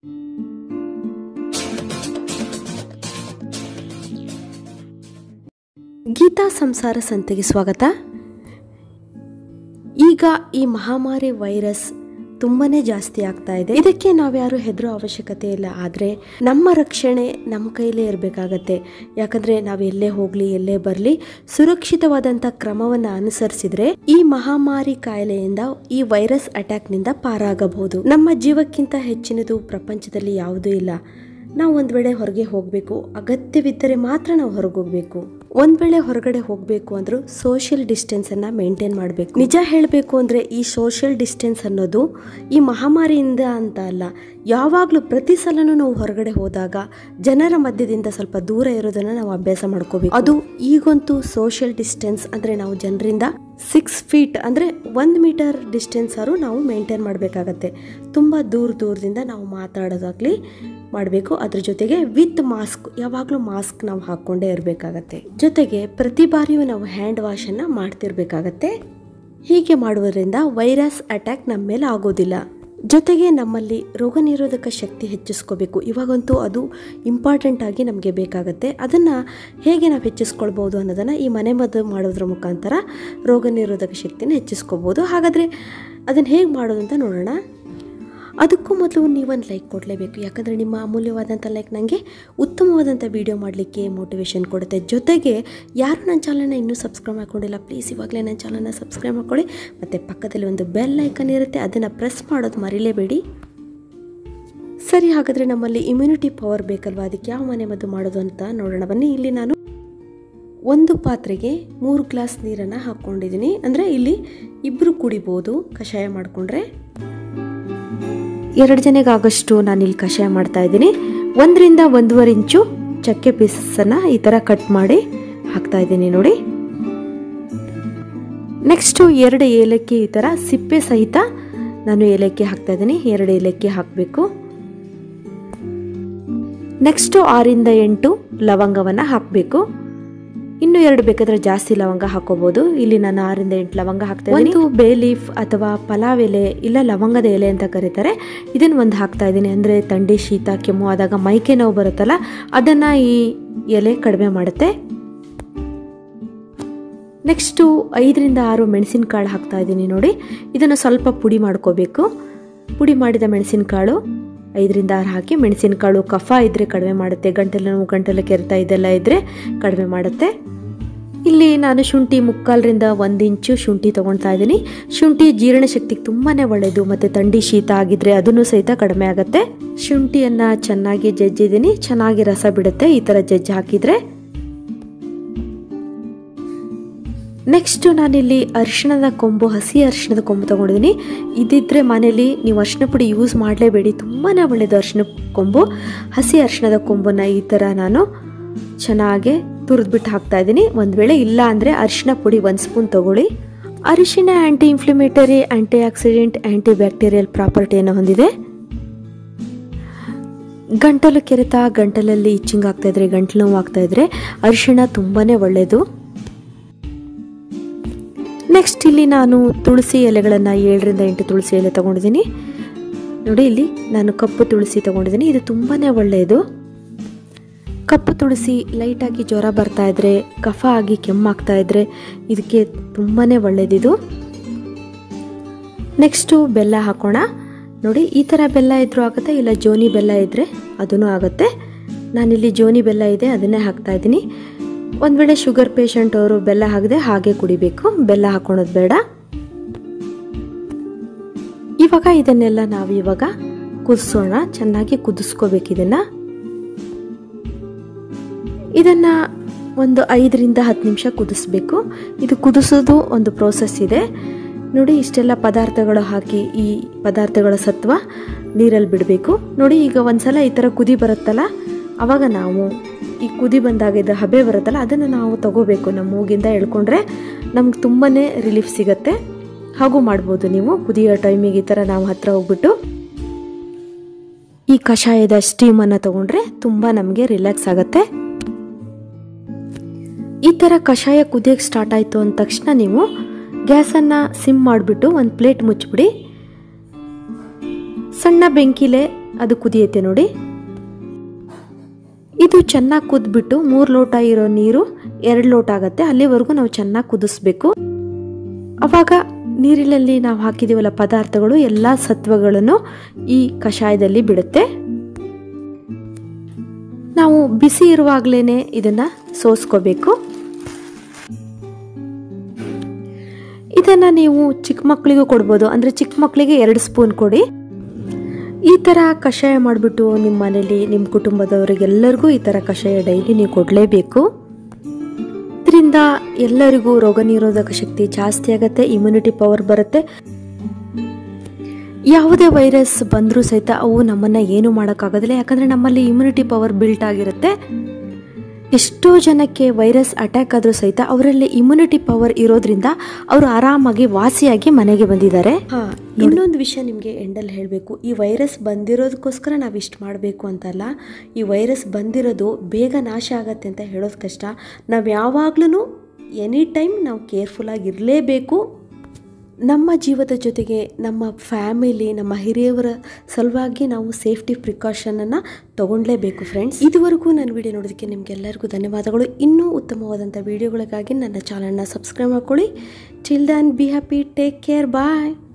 ಗೀತಾ ಸಂಸಾರ ಸಂತೆಗೆ ಸ್ವಾಗತ ಈಗ ಈ ಮಹಾಮಾರಿ ವೈರಸ್ ತುಂಬಾನೇ ಜಾಸ್ತಿ ಆಗ್ತಾ ಇದೆ ಇದಕ್ಕೆ ನಾವ್ಯಾರು ಹೆದರೋ ಅವಶ್ಯಕತೆ ಇಲ್ಲ ಆದರೆ ನಮ್ಮ ರಕ್ಷಣೆ ನಮ್ಮ ಕೈಲೇ ಇರಬೇಕಾಗತ್ತೆ ಯಾಕಂದ್ರೆ ನಾವು ಎಲ್ಲೇ ಹೋಗ್ಲಿ ಎಲ್ಲೇ ಬರಲಿ ಸುರಕ್ಷಿತವಾದಂಥ ಕ್ರಮವನ್ನು ಅನುಸರಿಸಿದ್ರೆ ಈ ಮಹಾಮಾರಿ ಕಾಯಿಲೆಯಿಂದ ಈ ವೈರಸ್ ಅಟ್ಯಾಕ್ನಿಂದ ಪಾರಾಗಬಹುದು ನಮ್ಮ ಜೀವಕ್ಕಿಂತ ಹೆಚ್ಚಿನದು ಪ್ರಪಂಚದಲ್ಲಿ ಯಾವುದೂ ಇಲ್ಲ ನಾವು ಒಂದ್ ವೇಳೆ ಹೊರಗೆ ಹೋಗಬೇಕು ಅಗತ್ಯವಿದ್ದರೆ ಮಾತ್ರ ನಾವು ಹೊರಗೆ ಹೋಗ್ಬೇಕು ಒಂದ್ ವೇಳೆ ಹೊರಗಡೆ ಹೋಗಬೇಕು ಅಂದ್ರೂ ಸೋಷಿಯಲ್ ಡಿಸ್ಟೆನ್ಸ್ ಅನ್ನ ಮೇಂಟೈನ್ ಮಾಡಬೇಕು ನಿಜ ಹೇಳಬೇಕು ಅಂದ್ರೆ ಈ ಸೋಷಿಯಲ್ ಡಿಸ್ಟೆನ್ಸ್ ಅನ್ನೋದು ಈ ಮಹಾಮಾರಿಯಿಂದ ಅಂತ ಅಲ್ಲ ಯಾವಾಗಲೂ ಪ್ರತಿ ಸಲನೂ ನಾವು ಹೊರಗಡೆ ಹೋದಾಗ ಜನರ ಮಧ್ಯದಿಂದ ಸ್ವಲ್ಪ ದೂರ ಇರೋದನ್ನ ನಾವು ಅಭ್ಯಾಸ ಮಾಡ್ಕೋಬೇಕು ಅದು ಈಗಂತೂ ಸೋಷಿಯಲ್ ಡಿಸ್ಟೆನ್ಸ್ ಅಂದ್ರೆ ನಾವು ಜನರಿಂದ ಸಿಕ್ಸ್ ಫೀಟ್ ಅಂದರೆ ಒಂದು ಮೀಟರ್ ಡಿಸ್ಟೆನ್ಸ್ ಆದ್ರೂ ನಾವು ಮೇಂಟೈನ್ ಮಾಡಬೇಕಾಗತ್ತೆ ತುಂಬ ದೂರ ದೂರದಿಂದ ನಾವು ಮಾತಾಡೋದಾಗ್ಲಿ ಮಾಡಬೇಕು ಅದ್ರ ಜೊತೆಗೆ ವಿತ್ ಮಾಸ್ಕ್ ಯಾವಾಗಲೂ ಮಾಸ್ಕ್ ನಾವು ಹಾಕ್ಕೊಂಡೇ ಇರಬೇಕಾಗತ್ತೆ ಜೊತೆಗೆ ಪ್ರತಿ ಬಾರಿಯೂ ನಾವು ಹ್ಯಾಂಡ್ ವಾಶನ್ನು ಮಾಡ್ತಿರ್ಬೇಕಾಗತ್ತೆ ಹೀಗೆ ಮಾಡುವುದರಿಂದ ವೈರಸ್ ಅಟ್ಯಾಕ್ ನಮ್ಮ ಮೇಲೆ ಆಗೋದಿಲ್ಲ ಜೊತೆಗೆ ನಮ್ಮಲ್ಲಿ ರೋಗ ನಿರೋಧಕ ಶಕ್ತಿ ಹೆಚ್ಚಿಸ್ಕೋಬೇಕು ಇವಾಗಂತೂ ಅದು ಇಂಪಾರ್ಟೆಂಟ್ ಆಗಿ ನಮಗೆ ಬೇಕಾಗತ್ತೆ ಅದನ್ನು ಹೇಗೆ ನಾವು ಹೆಚ್ಚಿಸ್ಕೊಳ್ಬೋದು ಅನ್ನೋದನ್ನು ಈ ಮನೆಮದ್ದು ಮಾಡೋದ್ರ ಮುಖಾಂತರ ರೋಗ ನಿರೋಧಕ ಶಕ್ತಿನ ಹೆಚ್ಚಿಸ್ಕೋಬೋದು ಹಾಗಾದರೆ ಅದನ್ನು ಹೇಗೆ ಮಾಡೋದು ಅಂತ ನೋಡೋಣ ಅದಕ್ಕೂ ಮೊದಲು ನೀವೊಂದು ಲೈಕ್ ಕೊಡಲೇಬೇಕು ಯಾಕಂದರೆ ನಿಮ್ಮ ಅಮೂಲ್ಯವಾದಂಥ ಲೈಕ್ ನನಗೆ ಉತ್ತಮವಾದಂಥ ವಿಡಿಯೋ ಮಾಡಲಿಕ್ಕೆ ಮೋಟಿವೇಶನ್ ಕೊಡುತ್ತೆ ಜೊತೆಗೆ ಯಾರು ನನ್ನ ಚಾನಲ್ನ ಇನ್ನೂ ಸಬ್ಸ್ಕ್ರೈಬ್ ಮಾಡ್ಕೊಂಡಿಲ್ಲ ಪ್ಲೀಸ್ ಇವಾಗಲೇ ನನ್ನ ಚಾನಲ್ನ ಸಬ್ಸ್ಕ್ರೈಬ್ ಮಾಡ್ಕೊಳ್ಳಿ ಮತ್ತು ಪಕ್ಕದಲ್ಲಿ ಒಂದು ಬೆಲ್ ಐಕನ್ ಇರುತ್ತೆ ಅದನ್ನು ಪ್ರೆಸ್ ಮಾಡೋದು ಮರಿಲೇಬೇಡಿ ಸರಿ ಹಾಗಾದರೆ ನಮ್ಮಲ್ಲಿ ಇಮ್ಯುನಿಟಿ ಪವರ್ ಬೇಕಲ್ವಾ ಅದಕ್ಕೆ ಯಾವ ಮನೆ ಮದ್ದು ಮಾಡೋದು ಅಂತ ನೋಡೋಣ ಬನ್ನಿ ಇಲ್ಲಿ ನಾನು ಒಂದು ಪಾತ್ರೆಗೆ ಮೂರು ಗ್ಲಾಸ್ ನೀರನ್ನು ಹಾಕ್ಕೊಂಡಿದ್ದೀನಿ ಅಂದರೆ ಇಲ್ಲಿ ಇಬ್ಬರು ಕುಡಿಬೋದು ಕಷಾಯ ಮಾಡಿಕೊಂಡ್ರೆ ಎರಡು ಜನಗಾಗಷ್ಟು ನಾನಿಲ್ಲಿ ಕಷಾಯ ಮಾಡ್ತಾ ಇದ್ದೀನಿ ಒಂದರಿಂದ ಒಂದೂವರೆ ಇಂಚು ಚಕ್ಕೆ ಪೀಸಸ್ಸನ್ನು ಈ ಥರ ಕಟ್ ಮಾಡಿ ಹಾಕ್ತಾ ಇದ್ದೀನಿ ನೋಡಿ ನೆಕ್ಸ್ಟು ಎರಡು ಏಲಕ್ಕಿ ಈ ಥರ ಸಿಪ್ಪೆ ಸಹಿತ ನಾನು ಏಲಕ್ಕಿ ಹಾಕ್ತಾ ಇದ್ದೀನಿ ಎರಡು ಏಲಕ್ಕಿ ಹಾಕಬೇಕು ನೆಕ್ಸ್ಟು ಆರಿಂದ ಎಂಟು ಲವಂಗವನ್ನು ಹಾಕಬೇಕು ಇನ್ನು ಎರಡು ಬೇಕಾದ್ರೆ ಜಾಸ್ತಿ ಲವಂಗ ಹಾಕೋಬಹುದು ಇಲ್ಲಿ ನಾನು ಆರಿಂದ ಎಂಟು ಲವಂಗ ಹಾಕ್ತಾ ಒಂದು ಬೇ ಲೀಫ್ ಅಥವಾ ಪಲಾವ್ ಎಲೆ ಇಲ್ಲ ಲವಂಗದ ಎಲೆ ಅಂತ ಕರೀತಾರೆ ಇದನ್ನ ಒಂದು ಹಾಕ್ತಾ ಇದ್ದೀನಿ ಅಂದರೆ ಥಂಡಿ ಶೀತ ಕೆಮ್ಮು ಆದಾಗ ಮೈಕೆ ನೋವು ಬರುತ್ತಲ್ಲ ಅದನ್ನು ಈ ಎಲೆ ಕಡಿಮೆ ಮಾಡುತ್ತೆ ನೆಕ್ಸ್ಟು ಐದರಿಂದ ಆರು ಮೆಣಸಿನಕಾಳು ಹಾಕ್ತಾ ಇದ್ದೀನಿ ನೋಡಿ ಇದನ್ನು ಸ್ವಲ್ಪ ಪುಡಿ ಮಾಡ್ಕೋಬೇಕು ಪುಡಿ ಮಾಡಿದ ಮೆಣಸಿನಕಾಳು ಐದರಿಂದ ಆರು ಹಾಕಿ ಮೆಣಸಿನಕಾಳು ಕಫ ಇದ್ದರೆ ಕಡಿಮೆ ಮಾಡುತ್ತೆ ಗಂಟಲು ನೋವು ಗಂಟಲು ಕೆರೆತ ಇದೆಲ್ಲ ಇದ್ದರೆ ಕಡಿಮೆ ಮಾಡುತ್ತೆ ಇಲ್ಲಿ ನಾನು ಶುಂಠಿ ಮುಕ್ಕಾಲರಿಂದ ಒಂದು ಇಂಚು ಶುಂಠಿ ತೊಗೊಳ್ತಾ ಇದ್ದೀನಿ ಶುಂಠಿ ಜೀರ್ಣಶಕ್ತಿಗೆ ತುಂಬಾ ಒಳ್ಳೆಯದು ಮತ್ತು ಥಂಡಿ ಶೀತ ಆಗಿದ್ರೆ ಅದನ್ನು ಸಹಿತ ಕಡಿಮೆ ಆಗುತ್ತೆ ಶುಂಠಿಯನ್ನು ಚೆನ್ನಾಗಿ ಜಜ್ಜಿದ್ದೀನಿ ಚೆನ್ನಾಗಿ ರಸ ಬಿಡುತ್ತೆ ಈ ಥರ ಜಜ್ಜಿ ಹಾಕಿದರೆ ನೆಕ್ಸ್ಟ್ ನಾನಿಲ್ಲಿ ಅರಿಶಿಣದ ಕೊಂಬು ಹಸಿ ಅರಿಶಿಣದ ಕೊಂಬು ತೊಗೊಂಡಿದ್ದೀನಿ ಇದಿದ್ದರೆ ಮನೇಲಿ ನೀವು ಅರಿಶಿಣ ಪುಡಿ ಯೂಸ್ ಮಾಡಲೇಬೇಡಿ ತುಂಬಾ ಒಳ್ಳೆಯದು ಅರಿಶಿಣ ಕೊಂಬು ಹಸಿ ಅರಿಶಿಣದ ಕೊಂಬನ್ನು ಈ ಥರ ನಾನು ಚೆನ್ನಾಗಿ ತುರಿದ್ಬಿಟ್ಟು ಹಾಕ್ತಾ ಇದ್ದೀನಿ ಒಂದು ವೇಳೆ ಇಲ್ಲ ಅಂದರೆ ಅರಿಶಿಣ ಪುಡಿ ಒಂದು ಸ್ಪೂನ್ ತೊಗೊಳ್ಳಿ ಅರಿಶಿಣ anti inflammatory antioxidant anti bacterial ಪ್ರಾಪರ್ಟಿಯನ್ನು ಹೊಂದಿದೆ ಗಂಟಲು ಕೆರೆತ ಗಂಟಲಲ್ಲಿ ಇಚ್ಚಿಂಗ್ ಆಗ್ತಾ ಇದ್ರೆ ಗಂಟಲು ನೋವು ಆಗ್ತಾ ಇದ್ರೆ ಅರಿಶಿಣ ತುಂಬಾ ಒಳ್ಳೆಯದು ನೆಕ್ಸ್ಟ್ ಇಲ್ಲಿ ನಾನು ತುಳಸಿ ಎಲೆಗಳನ್ನು ಏಳರಿಂದ ಎಂಟು ತುಳಸಿ ಎಲೆ ತೊಗೊಂಡಿದ್ದೀನಿ ನೋಡಿ ಇಲ್ಲಿ ನಾನು ಕಪ್ಪು ತುಳಸಿ ತೊಗೊಂಡಿದ್ದೀನಿ ಇದು ತುಂಬಾ ಒಳ್ಳೆಯದು ಕಪ್ಪು ತುಳಸಿ ಲೈಟಾಗಿ ಜ್ವರ ಬರ್ತಾ ಇದ್ರೆ ಕಫ ಆಗಿ ಕೆಮ್ಮಾಗ್ತಾ ಇದ್ರೆ ಇದಕ್ಕೆ ತುಂಬಾ ಒಳ್ಳೆಯದಿದು ನೆಕ್ಸ್ಟು ಬೆಲ್ಲ ಹಾಕೋಣ ನೋಡಿ ಈ ಥರ ಬೆಲ್ಲ ಇದ್ರೂ ಆಗುತ್ತೆ ಇಲ್ಲ ಜೋನಿ ಬೆಲ್ಲ ಇದ್ದರೆ ಅದೂ ಆಗುತ್ತೆ ನಾನಿಲ್ಲಿ ಜೋನಿ ಬೆಲ್ಲ ಇದೆ ಅದನ್ನೇ ಹಾಕ್ತಾ ಇದ್ದೀನಿ ಒಂದು ವೇಳೆ ಶುಗರ್ ಪೇಷಂಟ್ ಅವರು ಬೆಲ್ಲ ಹಾಕದೆ ಹಾಗೆ ಕುಡಿಬೇಕು ಬೆಲ್ಲ ಹಾಕೊಳೋದು ಬೇಡ ಇವಾಗ ಇದನ್ನೆಲ್ಲ ನಾವು ಇವಾಗ ಕುದಿಸೋಣ ಚೆನ್ನಾಗಿ ಕುದಿಸ್ಕೋಬೇಕು ಇದನ್ನ ಇದನ್ನ ಒಂದು ಐದರಿಂದ ಹತ್ತು ನಿಮಿಷ ಕುದಿಸ್ಬೇಕು ಇದು ಕುದಿಸೋದು ಒಂದು ಪ್ರೋಸೆಸ್ ಇದೆ ನೋಡಿ ಇಷ್ಟೆಲ್ಲ ಪದಾರ್ಥಗಳು ಹಾಕಿ ಈ ಪದಾರ್ಥಗಳ ಸತ್ವ ನೀರಲ್ಲಿ ಬಿಡಬೇಕು ನೋಡಿ ಈಗ ಒಂದ್ಸಲ ಈ ಥರ ಕುದಿ ಬರುತ್ತಲ್ಲ ಅವಾಗ ನಾವು ಈ ಕುದಿ ಬಂದಾಗ ಇದು ಹಬೆ ಬರುತ್ತಲ್ಲ ಅದನ್ನು ನಾವು ತಗೋಬೇಕು ನಮ್ಮ ಮೂಗಿಂದ ಎಳ್ಕೊಂಡ್ರೆ ನಮ್ಗೆ ತುಂಬಾ ರಿಲೀಫ್ ಸಿಗತ್ತೆ ಹಾಗೂ ಮಾಡ್ಬೋದು ನೀವು ಕುದಿಯೋ ಟೈಮಿಗೆ ಈ ಥರ ನಾವು ಹತ್ರ ಹೋಗ್ಬಿಟ್ಟು ಈ ಕಷಾಯದ ಸ್ಟೀಮನ್ನು ತಗೊಂಡ್ರೆ ತುಂಬ ನಮಗೆ ರಿಲ್ಯಾಕ್ಸ್ ಆಗುತ್ತೆ ಈ ಥರ ಕಷಾಯ ಕುದಿಯೋಕ್ಕೆ ಸ್ಟಾರ್ಟ್ ಆಯಿತು ಅಂದ ತಕ್ಷಣ ನೀವು ಗ್ಯಾಸನ್ನು ಸಿಮ್ ಮಾಡಿಬಿಟ್ಟು ಒಂದು ಪ್ಲೇಟ್ ಮುಚ್ಚಿಬಿಡಿ ಸಣ್ಣ ಬೆಂಕಿಲೆ ಅದು ಕುದಿಯುತ್ತೆ ನೋಡಿ ಇದು ಚೆನ್ನಾಗಿ ಕುದ್ಬಿಟ್ಟು ಮೂರು ಲೋಟ ಇರೋ ನೀರು ಎರಡು ಲೋಟ ಆಗುತ್ತೆ ಅಲ್ಲಿವರೆಗೂ ನಾವು ಚೆನ್ನಾಗಿ ಕುದಿಸ್ಬೇಕು ಅವಾಗ ನೀರಿನಲ್ಲಿ ನಾವು ಹಾಕಿದೀವಲ್ಲ ಪದಾರ್ಥಗಳು ಎಲ್ಲ ಸತ್ವಗಳನ್ನು ಈ ಕಷಾಯದಲ್ಲಿ ಬಿಡುತ್ತೆ ನಾವು ಬಿಸಿ ಇರುವಾಗಲೇ ಇದನ್ನು ಸೋಸ್ಕೋಬೇಕು ಇದನ್ನು ನೀವು ಚಿಕ್ಕ ಮಕ್ಕಳಿಗೂ ಕೊಡ್ಬೋದು ಅಂದರೆ ಚಿಕ್ಕ ಮಕ್ಕಳಿಗೆ ಎರಡು ಸ್ಪೂನ್ ಕೊಡಿ ಈ ಥರ ಕಷಾಯ ಮಾಡಿಬಿಟ್ಟು ನಿಮ್ಮ ಮನೇಲಿ ನಿಮ್ಮ ಕುಟುಂಬದವರಿಗೆಲ್ಲರಿಗೂ ಈ ಥರ ಕಷಾಯ ಡೈಲಿ ನೀವು ಕೊಡಲೇಬೇಕು ಇದರಿಂದ ಎಲ್ಲರಿಗೂ ರೋಗ ನಿರೋಧಕ ಶಕ್ತಿ ಜಾಸ್ತಿ ಆಗುತ್ತೆ ಇಮ್ಯುನಿಟಿ ಪವರ್ ಬರುತ್ತೆ ಯಾವುದೇ ವೈರಸ್ ಬಂದರೂ ಸಹಿತ ಅವು ನಮ್ಮನ್ನು ಏನು ಮಾಡೋಕ್ಕಾಗೋದಿಲ್ಲ ಯಾಕಂದರೆ ನಮ್ಮಲ್ಲಿ ಇಮ್ಯುನಿಟಿ ಪವರ್ ಬಿಲ್ಟ್ ಆಗಿರುತ್ತೆ ಎಷ್ಟೋ ಜನಕ್ಕೆ ವೈರಸ್ ಅಟ್ಯಾಕ್ ಆದರೂ ಸಹಿತ ಅವರಲ್ಲಿ ಇಮ್ಯುನಿಟಿ ಪವರ್ ಇರೋದ್ರಿಂದ ಅವರು ಆರಾಮಾಗಿ ವಾಸಿಯಾಗಿ ಮನೆಗೆ ಬಂದಿದ್ದಾರೆ ಹಾಂ ಇನ್ನೊಂದು ವಿಷಯ ನಿಮಗೆ ಎಂಡಲ್ಲಿ ಹೇಳಬೇಕು ಈ ವೈರಸ್ ಬಂದಿರೋದಕ್ಕೋಸ್ಕರ ನಾವು ಇಷ್ಟು ಮಾಡಬೇಕು ಅಂತಲ್ಲ ಈ ವೈರಸ್ ಬಂದಿರೋದು ಬೇಗ ನಾಶ ಆಗತ್ತೆ ಅಂತ ಹೇಳೋದು ಕಷ್ಟ ನಾವು ಯಾವಾಗ್ಲೂ ಎನಿ ಟೈಮ್ ನಾವು ಕೇರ್ಫುಲ್ಲಾಗಿ ಇರಲೇಬೇಕು ನಮ್ಮ ಜೀವದ ಜೊತೆಗೆ ನಮ್ಮ ಫ್ಯಾಮಿಲಿ ನಮ್ಮ ಹಿರಿಯವರ ಸಲುವಾಗಿ ನಾವು ಸೇಫ್ಟಿ ಪ್ರಿಕಾಷನನ್ನು ತಗೊಳ್ಳೇಬೇಕು ಫ್ರೆಂಡ್ಸ್ ಇದುವರೆಗೂ ನನ್ನ ವಿಡಿಯೋ ನೋಡೋದಕ್ಕೆ ನಿಮಗೆಲ್ಲರಿಗೂ ಧನ್ಯವಾದಗಳು ಇನ್ನೂ ಉತ್ತಮವಾದಂಥ ವಿಡಿಯೋಗಳಿಗಾಗಿ ನನ್ನ ಚಾನಲ್ನ ಸಬ್ಸ್ಕ್ರೈಬ್ ಮಾಡ್ಕೊಳ್ಳಿ chill then be happy take care bye